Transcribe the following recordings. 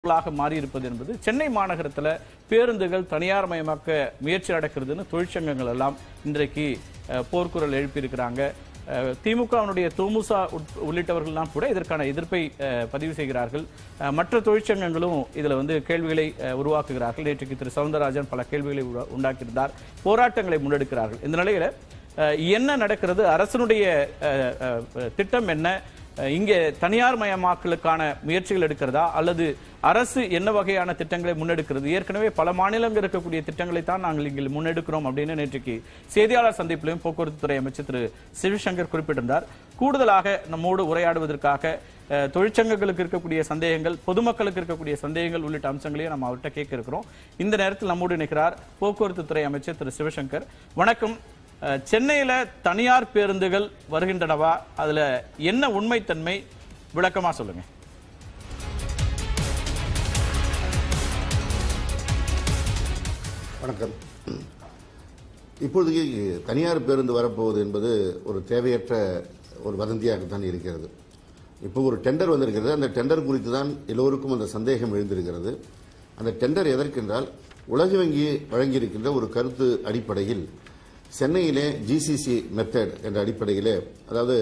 சிக்கலாக மாறியிருப்பது என்பது சென்னை மாநகரத்தில் பேருந்துகள் தனியார் மயமாக்க முயற்சி நடக்கிறதுன்னு தொழிற்சங்கங்கள் எல்லாம் இன்றைக்கு அஹ், போர்க்குரல் எழுப்பியிருக்கிறாங்க அஹ், திமுகவினுடைய தொமுசா உட்- உள்ளிட்டவர்கள்லாம் கூட இதற்கான எதிர்ப்பை அஹ், பதிவு செய்கிறார்கள் அஹ், மற்ற தொழிற்சங்கங்களும் இதுல வந்து கேள்விகளை அஹ், உருவாக்குகிறார்கள் நேற்றுக்கு திரு சவுந்தரராஜன் பல கேள்விகளை உருவா- உண்டாக்கியிருந்தார் போராட்டங்களை முன்னெடுக்கிறார்கள் இந்த நிலையில அஹ், என்ன நடக்கிறது அரசனுடைய அஹ், அஹ், திட்டம் என்ன அஹ், இங்கே தனியார் மயமாக்கலுக்கான முயற்சிகள் எடுக்கிறதா அல்லது அரசு என்ன வகையான திட்டங்களை முன்னெடுக்கிறது ஏற்கனவே பல மாநிலங்கள் இருக்கக்கூடிய திட்டங்களை தான் நாங்கள் இங்கே முன்னெடுக்கிறோம் அப்படின்னு நேற்றுக்கு செய்தியாளர் சந்திப்பிலும் போக்குவரத்து துறை அமைச்சர் திரு சிவசங்கர் குறிப்பிட்டிருந்தார் கூடுதலாக நம்மோடு உரையாடுவதற்காக அஹ், தொழிற்சங்கங்களுக்கு இருக்கக்கூடிய சந்தேகங்கள் பொதுமக்களுக்கு இருக்கக்கூடிய சந்தேகங்கள் உள்ளிட்ட அம்சங்களையும் நம்ம அவர்கிட்ட கேட்க இருக்கிறோம் இந்த நேரத்தில் நம்மோடு இணைக்கிறார் போக்குவரத்து துறை அமைச்சர் திரு சிவசங்கர் வணக்கம் அஹ், சென்னையில தனியார் பேருந்துகள் வருகின்றனவா அதுல என்ன உண்மைத்தன்மை விளக்கமா சொல்லுங்க வணக்கம் இப்பொழுதைக்கு தனியார் பேருந்து வரப்போவது என்பது ஒரு தேவையற்ற ஒரு வதந்தியாகத்தான் இருக்கிறது இப்போ ஒரு டெண்டர் வந்திருக்கிறது அந்த டெண்டர் குறித்து தான் எல்லோருக்கும் அந்த சந்தேகம் எழுந்திருக்கிறது அந்த டெண்டர் எதற்கென்றால் உலக வங்கி வழங்கியிருக்கின்ற ஒரு கருத்து அடிப்படையில் சென்னையிலே ஜிசிசி மெத்தட் என்ற அடிப்படையிலே அதாவது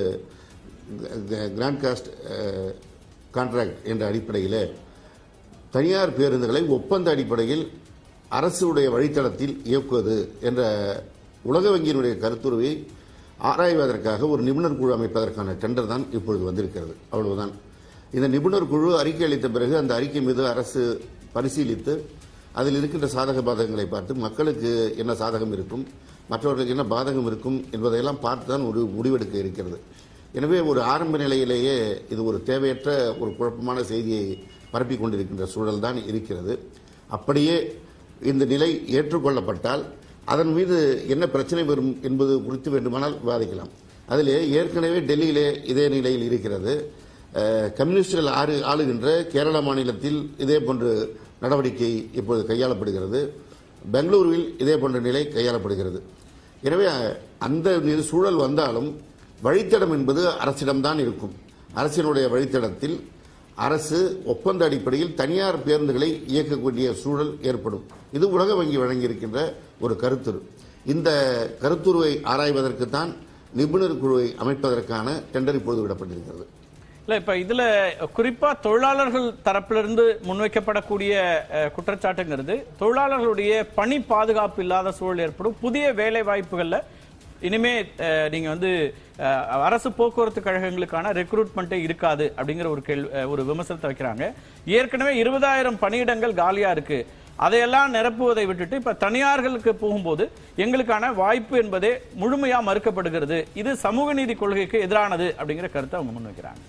கிராண்ட் காஸ்ட் கான்ட்ராக்ட் என்ற அடிப்படையிலே தனியார் பேருந்துகளை ஒப்பந்த அடிப்படையில் அரசுடைய வழித்தடத்தில் இயக்குவது என்ற உலக வங்கியினுடைய கருத்துருவை ஆராய்வதற்காக ஒரு நிபுணர் குழு அமைப்பதற்கான டெண்டர் தான் இப்பொழுது வந்திருக்கிறது அவ்வளவுதான் இந்த நிபுணர் குழு அறிக்கை அளித்த பிறகு அந்த அறிக்கை மீது அரசு பரிசீலித்து அதில் இருக்கின்ற சாதக பாதகங்களை பார்த்து மக்களுக்கு என்ன சாதகம் இருக்கும் மற்றவர்களுக்கு என்ன பாதகம் இருக்கும் என்பதையெல்லாம் பார்த்து தான் ஒரு முடிவெடுக்க இருக்கிறது எனவே ஒரு ஆரம்ப நிலையிலேயே இது ஒரு தேவையற்ற ஒரு குழப்பமான செய்தியை பரப்பிக் கொண்டிருக்கின்ற சூழல் தான் இருக்கிறது அப்படியே இந்த நிலை ஏற்றுக்கொள்ளப்பட்டால் அதன் மீது என்ன பிரச்சனை வரும் என்பது குறித்து வேண்டுமானால் விவாதிக்கலாம் அதிலே ஏற்கனவே டெல்லியிலே இதே நிலையில் இருக்கிறது அஹ், கம்யூனிஸ்டுகள் ஆறு ஆளுகின்ற கேரள மாநிலத்தில் இதே போன்று நடவடிக்கை இப்பொழுது கையாளப்படுகிறது பெங்களூருவில் இதே போன்ற நிலை கையாளப்படுகிறது எனவே அஹ், அந்த நிலை- சூழல் வந்தாலும் வழித்தடம் என்பது அரசிடம்தான் இருக்கும் அரசினுடைய வழித்தடத்தில் அரசு ஒப்பந்த அடிப்படையில் தனியார் பேருந்துகளை இயக்கக்கூடிய சூழல் ஏற்படும் இது உலக வங்கி வழங்கியிருக்கின்ற ஒரு கருத்துரு இந்த கருத்துருவை ஆராய்வதற்கு தான் நிபுணர் குழுவை அமைப்பதற்கான டெண்டர் இப்பொழுது விடப்பட்டிருக்கிறது இல்ல இப்ப இதுல குறிப்பா தொழிலாளர்கள் தரப்பிலிருந்து முன்வைக்கப்படக்கூடிய அஹ், குற்றச்சாட்டுங்கிறது தொழிலாளர்களுடைய பணி பாதுகாப்பு இல்லாத சூழல் ஏற்படும் புதிய வேலை வாய்ப்புகள்ல இனிமே அஹ், நீங்க வந்து அஹ், அரசு போக்குவரத்து கழகங்களுக்கான ரெக்ரூட்மெண்ட்டே இருக்காது அப்படிங்கிற ஒரு கேள்வி அஹ், ஒரு விமர்சனத்தை வைக்கிறாங்க ஏற்கனவே இருபதாயிரம் பணியிடங்கள் காலியா இருக்கு அதையெல்லாம் நிரப்புவதை விட்டுட்டு இப்ப தனியார்களுக்கு போகும்போது எங்களுக்கான வாய்ப்பு என்பதே முழுமையா மறுக்கப்படுகிறது இது சமூக நீதி கொள்கைக்கு எதிரானது அப்படிங்கிற கருத்தை அவங்க முன்வைக்கிறாங்க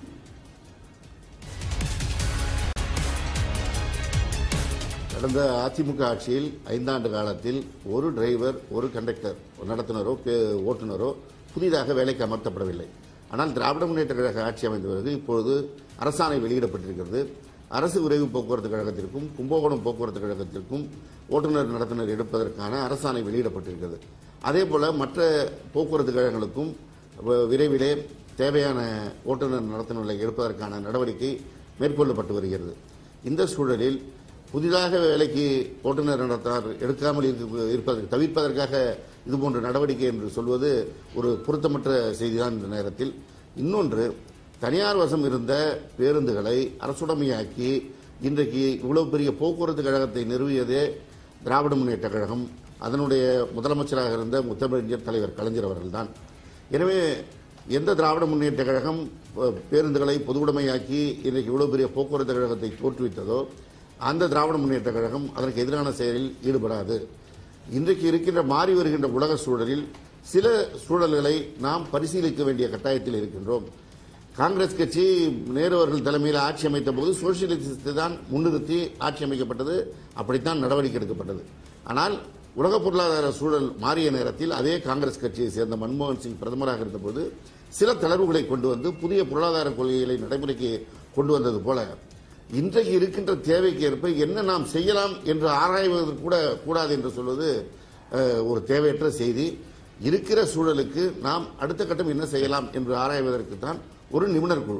கடந்த அதிமுக ஆட்சியில் ஐந்தாண்டு காலத்தில் ஒரு டிரைவர் ஒரு கண்டக்டர் ஒரு நடத்துனரோ பே- ஓட்டுநரோ புதிதாக வேலைக்கு அமர்த்தப்படவில்லை ஆனால் திராவிட முன்னேற்ற கழக ஆட்சி அமைந்த பிறகு இப்பொழுது அரசாணை வெளியிடப்பட்டிருக்கிறது அரசு விரைவு போக்குவரத்து கழகத்திற்கும் கும்பகோணம் போக்குவரத்து கழகத்திற்கும் ஓட்டுநர் நடத்துனர் எடுப்பதற்கான அரசாணை வெளியிடப்பட்டிருக்கிறது அதே போல மற்ற போக்குவரத்து கழகங்களுக்கும் வ- விரைவிலே தேவையான ஓட்டுநர் நடத்துனர்களை எடுப்பதற்கான நடவடிக்கை மேற்கொள்ளப்பட்டு வருகிறது இந்த சூழலில் புதிதாக வேலைக்கு ஓட்டுநர் நடத்தார் எடுக்காமல் இருக்க- இருப்பதற்கு தவிர்ப்பதற்காக இதுபோன்ற நடவடிக்கை என்று சொல்வது ஒரு பொருத்தமற்ற செய்திதான் இந்த நேரத்தில் இன்னொன்று தனியார் வசம் இருந்த பேருந்துகளை அரசுடைமையாக்கி இன்றைக்கு இவ்வளவு பெரிய போக்குவரத்து கழகத்தை நிறுவியதே திராவிட முன்னேற்ற கழகம் அதனுடைய முதலமைச்சராக இருந்த முத்தமிழர் தலைவர் கலைஞர் அவர்கள்தான் எனவே எந்த திராவிட முன்னேற்ற கழகம் அஹ், பேருந்துகளை பொதுவுடைமையாக்கி இன்றைக்கு இவ்வளவு பெரிய போக்குவரத்து கழகத்தை தோற்றுவித்ததோ அந்த திராவிட முன்னேற்ற கழகம் அதற்கு எதிரான செயலில் ஈடுபடாது இன்றைக்கு இருக்கின்ற மாறி வருகின்ற உலக சூழலில் சில சூழல்களை நாம் பரிசீலிக்க வேண்டிய கட்டாயத்தில் இருக்கின்றோம் காங்கிரஸ் கட்சி நேரு அவர்கள் தலைமையில் ஆட்சி அமைத்த போது சோசியலிசத்தை தான் முன்னிறுத்தி ஆட்சி அமைக்கப்பட்டது அப்படித்தான் நடவடிக்கை எடுக்கப்பட்டது ஆனால் உலக பொருளாதார சூழல் மாறிய நேரத்தில் அதே காங்கிரஸ் கட்சியை சேர்ந்த மன்மோகன் சிங் பிரதமராக இருந்தபோது சில தளர்வுகளை கொண்டு வந்து புதிய பொருளாதார கொள்கைகளை நடைமுறைக்கு கொண்டு வந்தது போல இன்றைக்கு இருக்கின்ற தேவைக்கு ஏற்ப என்ன நாம் செய்யலாம் என்று ஆராய்வது கூட கூடாது என்று சொல்வது அஹ், ஒரு தேவையற்ற செய்தி இருக்கிற சூழலுக்கு நாம் அடுத்த கட்டம் என்ன செய்யலாம் என்று ஆராய்வதற்கு தான் ஒரு நிபுணர் குழு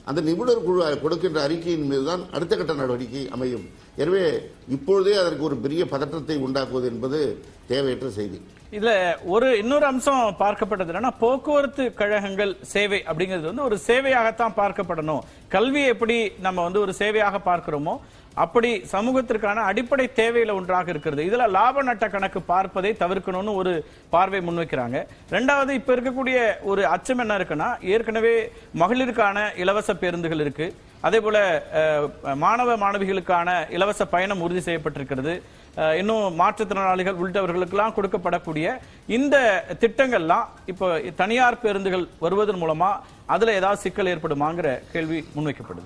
அந்த நிபுணர் குழு கொடுக்கின்ற அறிக்கையின் மீதுதான் அடுத்த கட்ட நடவடிக்கை அமையும் எனவே இப்பொழுதே அதற்கு ஒரு பெரிய பதற்றத்தை உண்டாக்குவது என்பது தேவையற்ற செய்தி இதுல ஒரு இன்னொரு அம்சம் பார்க்கப்பட்டது என்னன்னா போக்குவரத்து கழகங்கள் சேவை அப்படிங்கிறது வந்து ஒரு சேவையாகத்தான் பார்க்கப்படணும் கல்வியை எப்படி நம்ம வந்து ஒரு சேவையாக பார்க்கிறோமோ அப்படி சமூகத்திற்கான அடிப்படை தேவையில ஒன்றாக இருக்கிறது இதுல லாப நட்ட கணக்கு பார்ப்பதை தவிர்க்கணும்னு ஒரு பார்வை முன்வைக்கிறாங்க ரெண்டாவது இப்ப இருக்கக்கூடிய ஒரு அச்சம் என்ன இருக்குன்னா ஏற்கனவே மகளிருக்கான இலவச பேருந்துகள் இருக்கு அதே போல அஹ், மாணவ மாணவிகளுக்கான இலவச பயணம் உறுதி செய்யப்பட்டிருக்கிறது அஹ், இன்னும் மாற்றுத்திறனாளிகள் உள்ளிட்டவர்களுக்கெல்லாம் கொடுக்கப்படக்கூடிய இந்த திட்டங்கள்லாம் இப்போ தனியார் பேருந்துகள் வருவதன் மூலமா அதுல ஏதாவது சிக்கல் ஏற்படுமாங்கிற கேள்வி முன்வைக்கப்படுது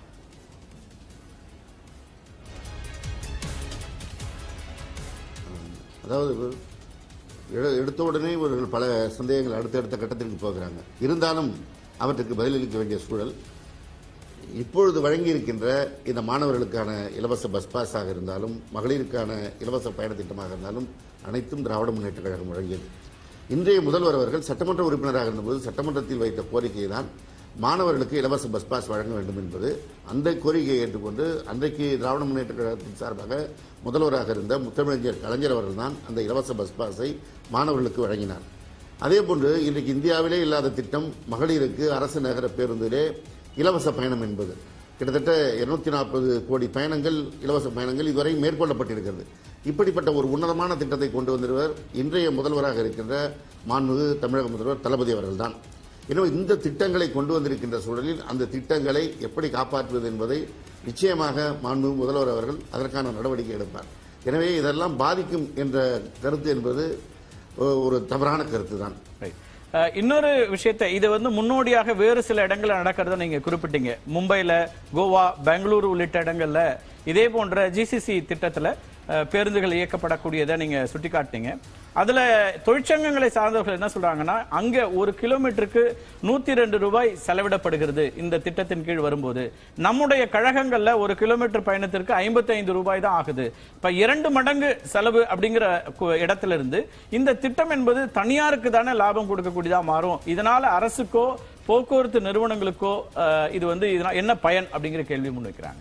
அதாவது எடு- எடுத்த உடனே இவர்கள் பல சந்தேகங்கள் அடுத்தடுத்த கட்டத்திற்கு போகிறாங்க இருந்தாலும் அவற்றுக்கு பதிலளிக்க வேண்டிய சூழல் இப்பொழுது வழங்கியிருக்கின்ற இந்த மாணவர்களுக்கான இலவச பஸ் பாஸாக இருந்தாலும் மகளிருக்கான இலவச பயண திட்டமாக இருந்தாலும் அனைத்தும் திராவிட முன்னேற்ற கழகம் வழங்கியது இன்றைய முதல்வர் அவர்கள் சட்டமன்ற உறுப்பினராக இருந்தபோது சட்டமன்றத்தில் வைத்த கோரிக்கை தான் மாணவர்களுக்கு இலவச பஸ் பாஸ் வழங்க வேண்டும் என்பது அந்த கோரிக்கையை ஏற்றுக்கொண்டு அன்றைக்கு திராவிட முன்னேற்ற கழகத்தின் சார்பாக முதல்வராக இருந்த முத்தமிழஞ்சர் கலைஞர் அவர்கள் தான் அந்த இலவச பஸ் பாஸை மாணவர்களுக்கு வழங்கினார் அதே போன்று இன்றைக்கு இந்தியாவிலே இல்லாத திட்டம் மகளிருக்கு அரசு நகர பேருந்திலே இலவச பயணம் என்பது கிட்டத்தட்ட 240 நாற்பது கோடி பயணங்கள் இலவச பயணங்கள் இதுவரை மேற்கொள்ளப்பட்டிருக்கிறது இப்படிப்பட்ட ஒரு உன்னதமான திட்டத்தை கொண்டு வந்தவர் இன்றைய முதல்வராக இருக்கின்ற மாண்புமிகு தமிழக முதல்வர் தளபதி அவர்கள்தான் எனவே இந்த திட்டங்களை கொண்டு வந்திருக்கின்ற சூழலில் அந்த திட்டங்களை எப்படி காப்பாற்றுவது என்பதை நிச்சயமாக மாண்புமிகு முதல்வர் அவர்கள் அதற்கான நடவடிக்கை எடுப்பார் எனவே இதெல்லாம் பாதிக்கும் என்ற கருத்து என்பது ஒ- ஒரு தவறான கருத்து தான் Right. அஹ், இன்னொரு விஷயத்தை இது வந்து முன்னோடியாக வேறு சில இடங்கள்ல நடக்கிறத நீங்க குறிப்பிட்டீங்க மும்பைல கோவா பெங்களூரு உள்ளிட்ட இடங்கள்ல இதே போன்ற ஜிசிசி திட்டத்துல அஹ், பேருந்துகள் இயக்கப்படக்கூடியதை நீங்க சுட்டிக்காட்டினீங்க அதுல தொழிற்சங்கங்களை சார்ந்தவர்கள் என்ன சொல்றாங்கன்னா அங்க ஒரு கிலோமீட்டருக்கு நூத்தி ரெண்டு ரூபாய் செலவிடப்படுகிறது இந்த திட்டத்தின் கீழ் வரும்போது நம்முடைய கழகங்கள்ல ஒரு கிலோமீட்டர் பயணத்திற்கு 55 ரூபாய் தான் ஆகுது இப்ப இரண்டு மடங்கு செலவு அப்படிங்கிற கு- இடத்துல இருந்து இந்த திட்டம் என்பது தனியாருக்கு தானே லாபம் கொடுக்கக்கூடியதா மாறும் இதனால அரசுக்கோ போக்குவரத்து நிறுவனங்களுக்கோ அஹ், இது வந்து இதனால் என்ன பயன் அப்படிங்கிற கேள்வி முன்வைக்கிறாங்க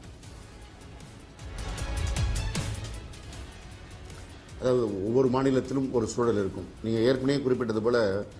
அதாவது ஒவ்வொரு மாநிலத்திலும் ஒரு சூழல் இருக்கும் நீங்கள் ஏற்கனவே குறிப்பிட்டது போல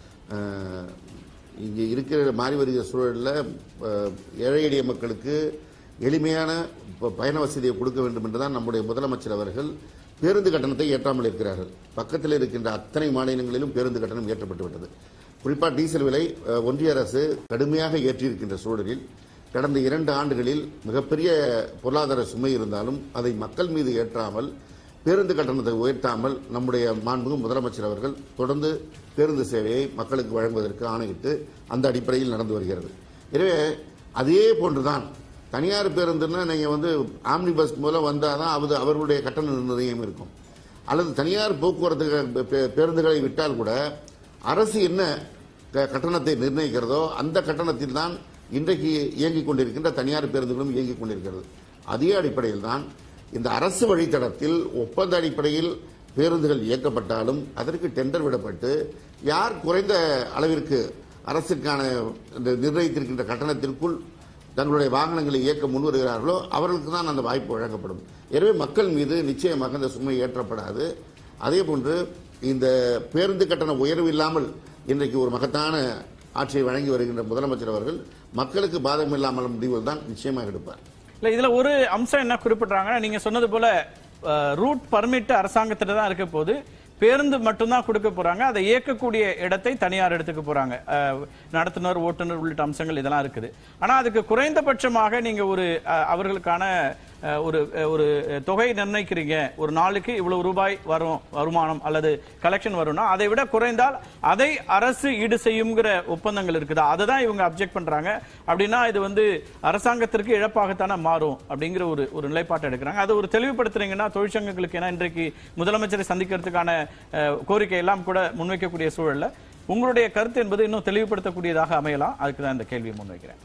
அஹ், இங்கே இருக்கிற மாறி வருகிற சூழலில் அஹ், ஏழை எளிய மக்களுக்கு எளிமையான ப- பயண வசதியை கொடுக்க வேண்டும் என்று தான் நம்முடைய முதலமைச்சர் அவர்கள் பேருந்து கட்டணத்தை ஏற்றாமல் இருக்கிறார்கள் பக்கத்தில் இருக்கின்ற அத்தனை மாநிலங்களிலும் பேருந்து கட்டணம் ஏற்றப்பட்டு விட்டது குறிப்பாக டீசல் விலை அஹ், ஒன்றிய அரசு கடுமையாக ஏற்றியிருக்கின்ற சூழலில் கடந்த இரண்டு ஆண்டுகளில் மிகப்பெரிய பொருளாதார சுமை இருந்தாலும் அதை மக்கள் மீது ஏற்றாமல் பேருந்து கட்டணத்தை உயர்த்தாமல் நம்முடைய மாண்புமிகு முதலமைச்சர் அவர்கள் தொடர்ந்து பேருந்து சேவையை மக்களுக்கு வழங்குவதற்கு ஆணையிட்டு அந்த அடிப்படையில் நடந்து வருகிறது எனவே அதே போன்றுதான் தனியார் பேருந்துன்னா நீங்கள் வந்து ஆம்னி பஸ் மூலம் வந்தால் தான் அது அவர்களுடைய கட்டண நிர்ணயம் இருக்கும் அல்லது தனியார் போக்குவரத்து பே- பே- பேருந்துகளை விட்டால் கூட அரசு என்ன க- கட்டணத்தை நிர்ணயிக்கிறதோ அந்த கட்டணத்தில் தான் இன்றைக்கு இயங்கிக் கொண்டிருக்கின்ற தனியார் பேருந்துகளும் இயங்கிக் கொண்டிருக்கிறது அதே அடிப்படையில் தான் இந்த அரசு வழித்தடத்தில் ஒப்பந்த அடிப்படையில் பேருந்துகள் இயக்கப்பட்டாலும் அதற்கு டெண்டர் விடப்பட்டு யார் குறைந்த அளவிற்கு அரசுக்கான இந்த நிர்ணயித்திருக்கின்ற கட்டணத்திற்குள் தங்களுடைய வாகனங்களை இயக்க முன்வருகிறார்களோ அவர்களுக்கு தான் அந்த வாய்ப்பு வழங்கப்படும் எனவே மக்கள் மீது நிச்சயமாக இந்த சுமை ஏற்றப்படாது அதே போன்று இந்த பேருந்து கட்டண உயர்வு இல்லாமல் இன்றைக்கு ஒரு மகத்தான ஆட்சியை வழங்கி வருகின்ற முதலமைச்சர் அவர்கள் மக்களுக்கு பாதகம் இல்லாமல் முடிவுகள் தான் நிச்சயமாக எடுப்பார் இல்ல இதுல ஒரு அம்சம் என்ன குறிப்பிடுறாங்கன்னா நீங்க சொன்னது போல ரூட் பர்மிட் அரசாங்கத்திட்ட தான் இருக்க போது பேருந்து மட்டும்தான் கொடுக்க போறாங்க அதை இயக்கக்கூடிய இடத்தை தனியார் எடுத்துக்க போறாங்க அஹ், நடத்துனர் ஓட்டுநர் உள்ளிட்ட அம்சங்கள் இதெல்லாம் இருக்குது ஆனா அதுக்கு குறைந்தபட்சமாக நீங்க ஒரு அஹ், அவர்களுக்கான அஹ், ஒரு அஹ், ஒரு தொகை நிர்ணயிக்கிறீங்க ஒரு நாளுக்கு இவ்வளவு ரூபாய் வரும் வருமானம் அல்லது கலெக்ஷன் வரும்னா அதை விட குறைந்தால் அதை அரசு ஈடு செய்யுங்கிற ஒப்பந்தங்கள் இருக்குதா அதை தான் இவங்க அப்ஜெக்ட் பண்றாங்க அப்படின்னா இது வந்து அரசாங்கத்திற்கு இழப்பாகத்தானே மாறும் அப்படிங்கிற ஒரு ஒரு நிலைப்பாட்டை எடுக்கிறாங்க அதை ஒரு தெளிவுபடுத்துறீங்கன்னா தொழிற்சங்கங்களுக்கு ஏன்னா இன்றைக்கு முதலமைச்சரை சந்திக்கிறதுக்கான அஹ், கோரிக்கை எல்லாம் கூட முன்வைக்கக்கூடிய சூழல்ல உங்களுடைய கருத்து என்பது இன்னும் தெளிவுபடுத்தக்கூடியதாக அமையலாம் அதுக்கு தான் இந்த கேள்வியை முன்வைக்கிறேன்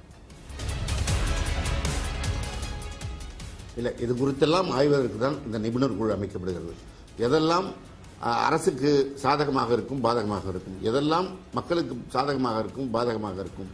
இல்லை இது குறித்தெல்லாம் ஆய்வதற்கு தான் இந்த நிபுணர் குழு அமைக்கப்படுகிறது எதெல்லாம் அஹ், அரசுக்கு சாதகமாக இருக்கும் பாதகமாக இருக்கும் எதெல்லாம் மக்களுக்கு சாதகமாக இருக்கும் பாதகமாக இருக்கும்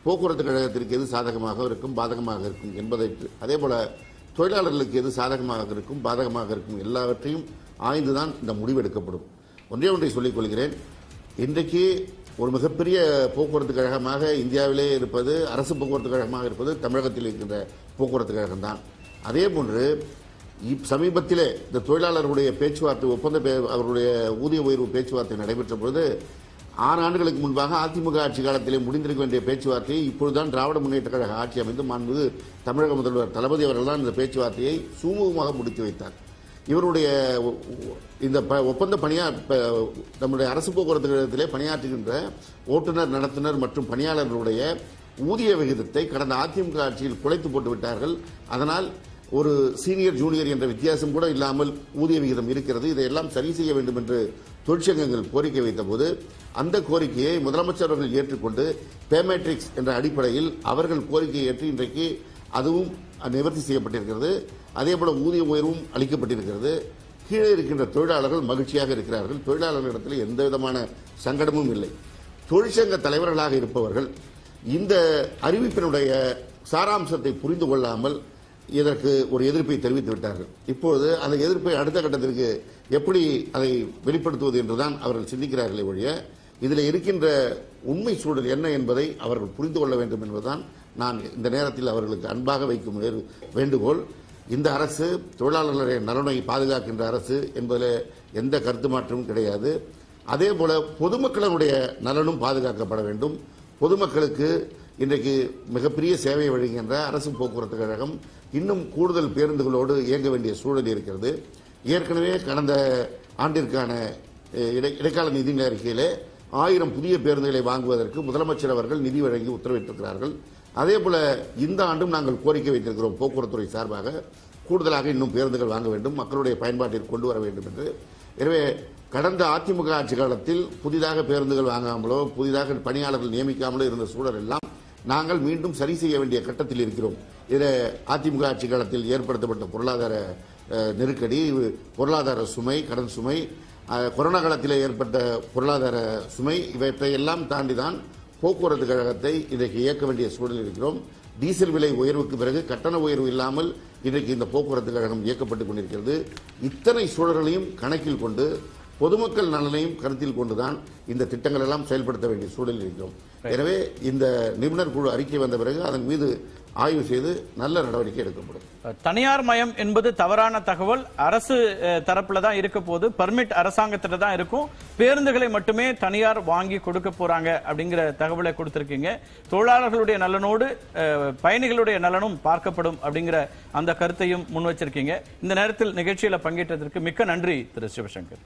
போக்குவரத்து கழகத்திற்கு எது சாதகமாக இருக்கும் பாதகமாக இருக்கும் என்பதை அதே போல தொழிலாளர்களுக்கு எது சாதகமாக இருக்கும் பாதகமாக இருக்கும் எல்லாவற்றையும் ஆய்ந்துதான் இந்த முடிவு எடுக்கப்படும் ஒன்றே ஒன்றை சொல்லிக் கொள்கிறேன் இன்றைக்கு ஒரு மிகப்பெரிய போக்குவரத்து கழகமாக இந்தியாவிலே இருப்பது அரசு போக்குவரத்து கழகமாக இருப்பது தமிழகத்தில் இருக்கின்ற போக்குவரத்து கழகம் தான் அதே போன்று இப் சமீபத்திலே இந்த தொழிலாளர்களுடைய பேச்சுவார்த்தை ஒப்பந்த பே- அவருடைய ஊதிய உயர்வு பேச்சுவார்த்தை நடைபெற்ற பொழுது ஆறு ஆண்டுகளுக்கு முன்பாக அதிமுக ஆட்சி காலத்திலே முடிந்திருக்க வேண்டிய பேச்சுவார்த்தையை இப்பொழுதுதான் திராவிட முன்னேற்ற கழக ஆட்சி அமைந்து மாண்புமிகு தமிழக முதல்வர் தளபதி அவர்கள் தான் இந்த பேச்சுவார்த்தையை சுமூகமாக முடித்து வைத்தார் இவருடைய ஒ- ஒ- இந்த ப- ஒப்பந்த பணியார் ப- நம்முடைய அரசு போக்குவரத்து கழகத்திலே பணியாற்றுகின்ற ஓட்டுநர் நடத்துனர் மற்றும் பணியாளர்களுடைய ஊதிய விகிதத்தை கடந்த அதிமுக ஆட்சியில் குலைத்து போட்டு விட்டார்கள் அதனால் ஒரு சீனியர் ஜூனியர் என்ற வித்தியாசம் கூட இல்லாமல் ஊதிய விகிதம் இருக்கிறது இதையெல்லாம் சரி செய்ய வேண்டும் என்று தொழிற்சங்கங்கள் கோரிக்கை வைத்தபோது அந்த கோரிக்கையை முதலமைச்சர் அவர்கள் ஏற்றுக்கொண்டு பேமேட்ரிக்ஸ் என்ற அடிப்படையில் அவர்கள் கோரிக்கையை ஏற்று இன்றைக்கு அதுவும் நிவர்த்தி செய்யப்பட்டிருக்கிறது அதே போல ஊதிய உயர்வும் அளிக்கப்பட்டிருக்கிறது கீழே இருக்கின்ற தொழிலாளர்கள் மகிழ்ச்சியாக இருக்கிறார்கள் தொழிலாளர்களிடத்தில் எந்த விதமான சங்கடமும் இல்லை தொழிற்சங்க தலைவர்களாக இருப்பவர்கள் இந்த அறிவிப்பினுடைய சாராம்சத்தை புரிந்து கொள்ளாமல் இதற்கு ஒரு எதிர்ப்பை தெரிவித்து விட்டார்கள் இப்பொழுது அந்த எதிர்ப்பை அடுத்த கட்டத்திற்கு எப்படி அதை வெளிப்படுத்துவது என்றுதான் அவர்கள் சிந்திக்கிறார்களே ஒழிய இதில் இருக்கின்ற உண்மை சூழல் என்ன என்பதை அவர்கள் புரிந்து கொள்ள வேண்டும் என்பதுதான் நான் இந்த நேரத்தில் அவர்களுக்கு அன்பாக வைக்கும் வேறு- வேண்டுகோள் இந்த அரசு தொழிலாளர்களுடைய நலனை பாதுகாக்கின்ற அரசு என்பதில் எந்த கருத்து மாற்றமும் கிடையாது அதே போல பொதுமக்களுடைய நலனும் பாதுகாக்கப்பட வேண்டும் பொதுமக்களுக்கு இன்றைக்கு மிகப்பெரிய சேவை வழங்குகின்ற அரசு போக்குவரத்து கழகம் இன்னும் கூடுதல் பேருந்துகளோடு இயங்க வேண்டிய சூழல் இருக்கிறது ஏற்கனவே கடந்த ஆண்டிற்கான அஹ், இடை- இடைக்கால நிதி அறிக்கையிலே ஆயிரம் புதிய பேருந்துகளை வாங்குவதற்கு முதலமைச்சர் அவர்கள் நிதி வழங்கி உத்தரவிட்டிருக்கிறார்கள் அதே போல இந்த ஆண்டும் நாங்கள் கோரிக்கை வைத்திருக்கிறோம் போக்குவரத்துறை சார்பாக கூடுதலாக இன்னும் பேருந்துகள் வாங்க வேண்டும் மக்களுடைய பயன்பாட்டிற்கு கொண்டு வர வேண்டும் என்று எனவே கடந்த அதிமுக ஆட்சி காலத்தில் புதிதாக பேருந்துகள் வாங்காமலோ புதிதாக பணியாளர்கள் நியமிக்காமலோ இருந்த சூழல் எல்லாம் நாங்கள் மீண்டும் சரி செய்ய வேண்டிய கட்டத்தில் இருக்கிறோம் இதில் அதிமுக ஆட்சி காலத்தில் ஏற்படுத்தப்பட்ட பொருளாதார அஹ், நெருக்கடி பொருளாதார சுமை கடன் சுமை அஹ், கொரோனா காலத்தில் ஏற்பட்ட பொருளாதார சுமை இவற்றை எல்லாம் தாண்டிதான் போக்குவரத்து கழகத்தை இன்றைக்கு இயக்க வேண்டிய சூழலில் இருக்கிறோம் டீசல் விலை உயர்வுக்கு பிறகு கட்டண உயர்வு இல்லாமல் இன்றைக்கு இந்த போக்குவரத்து கழகம் இயக்கப்பட்டுக் கொண்டிருக்கிறது இத்தனை சூழல்களையும் கணக்கில் கொண்டு பொதுமக்கள் நலனையும் கருத்தில் கொண்டுதான் இந்த திட்டங்கள் எல்லாம் செயல்படுத்த வேண்டிய சூழலில் இருக்கிறோம் எனவே இந்த நிபுணர் குழு அறிக்கை வந்த பிறகு அதன் மீது ஆய்வு செய்து நல்ல நடவடிக்கை எடுக்கப்படும் தனியார் மயம் என்பது தவறான தகவல் அரசு அஹ், தரப்புல தான் இருக்க போது பர்மிட் அரசாங்கத்திட்ட தான் இருக்கும் பேருந்துகளை மட்டுமே தனியார் வாங்கி கொடுக்க போறாங்க அப்படிங்கிற தகவலை கொடுத்திருக்கீங்க தொழிலாளர்களுடைய நலனோடு அஹ், பயணிகளுடைய நலனும் பார்க்கப்படும் அப்படிங்கிற அந்த கருத்தையும் முன் வச்சிருக்கீங்க இந்த நேரத்தில் நிகழ்ச்சியில பங்கேற்றதற்கு மிக்க நன்றி திரு சிவசங்கர்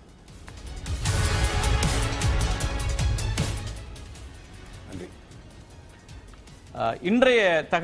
நன்றி அஹ், இன்றைய தகவல்